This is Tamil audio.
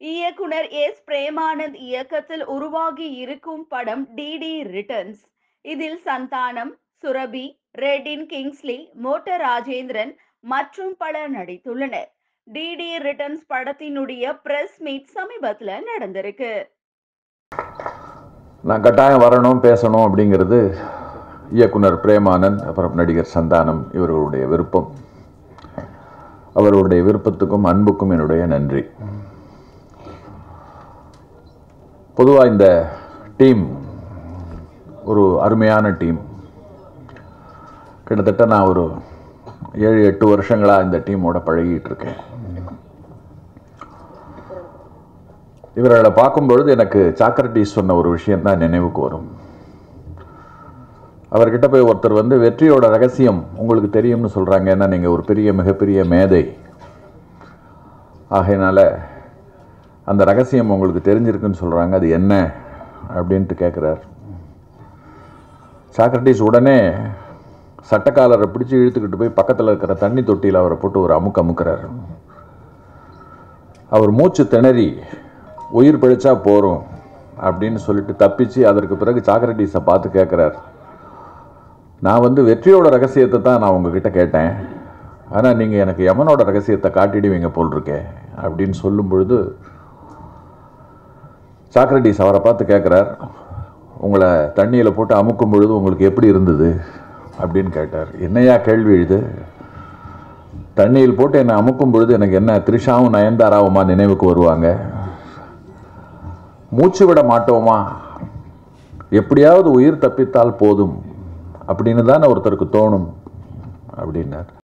இயக்குனர் எஸ் பிரேமானந்த் இயக்கத்தில் உருவாகி இருக்கும் படம் டிடி ரிட்டர்ன்ஸ் இதில் சந்தானம் சுரபி ரெடின் கிங்ஸ்லி மோட்ட ராஜேந்திரன் மற்றும் பலர் நடித்துள்ளனர் டிடி ரிட்டர்ன்ஸ் படத்தினுடைய பிரஸ் மீட் சமீபத்துல நடந்திருக்கு நான் கட்டாயம் வரணும் பேசணும் அப்படிங்கிறது இயக்குனர் பிரேமானந்த் அப்புறம் நடிகர் சந்தானம் இவர்களுடைய விருப்பம் அவர்களுடைய விருப்பத்துக்கும் அன்புக்கும் என்னுடைய நன்றி பொதுவாக இந்த டீம் ஒரு அருமையான டீம் கிட்டத்தட்ட நான் ஒரு ஏழு எட்டு வருஷங்களாக இந்த டீமோட பழகிட்டு இருக்கேன் இவர்களை பார்க்கும்பொழுது எனக்கு சாக்ரட்டிஸ் சொன்ன ஒரு விஷயம்தான் நினைவுக்கு வரும் அவர்கிட்ட போய் ஒருத்தர் வந்து வெற்றியோட ரகசியம் உங்களுக்கு தெரியும்னு சொல்கிறாங்க ஏன்னா நீங்கள் ஒரு பெரிய மிகப்பெரிய மேதை ஆகையினால அந்த ரகசியம் உங்களுக்கு தெரிஞ்சிருக்குன்னு சொல்கிறாங்க அது என்ன அப்படின்ட்டு கேட்குறார் சாக்ரட்டிஸ் உடனே சட்டக்காலரை பிடிச்சி இழுத்துக்கிட்டு போய் பக்கத்தில் இருக்கிற தண்ணி தொட்டியில் அவரை போட்டு ஒரு அமுக்கு அமுக்கிறார் அவர் மூச்சு திணறி உயிர் பிழைச்சா போகிறோம் அப்படின்னு சொல்லிட்டு தப்பிச்சு அதற்கு பிறகு சாக்ரட்டிஸை பார்த்து கேட்குறார் நான் வந்து வெற்றியோட ரகசியத்தை தான் நான் உங்ககிட்ட கேட்டேன் ஆனால் நீங்கள் எனக்கு யமனோட ரகசியத்தை காட்டிடுவீங்க போல் இருக்கே அப்படின்னு சொல்லும் பொழுது சாக்ரட்டிஸ் அவரை பார்த்து கேட்குறார் உங்களை தண்ணியில் போட்டு அமுக்கும் பொழுது உங்களுக்கு எப்படி இருந்தது அப்படின்னு கேட்டார் என்னையா கேள்வி இது தண்ணியில் போட்டு என்னை அமுக்கும் பொழுது எனக்கு என்ன த்ரிஷாவும் நயன்தாராவுமா நினைவுக்கு வருவாங்க மூச்சு விட மாட்டோமா எப்படியாவது உயிர் தப்பித்தால் போதும் அப்படின்னு தானே ஒருத்தருக்கு தோணும் அப்படின்னார்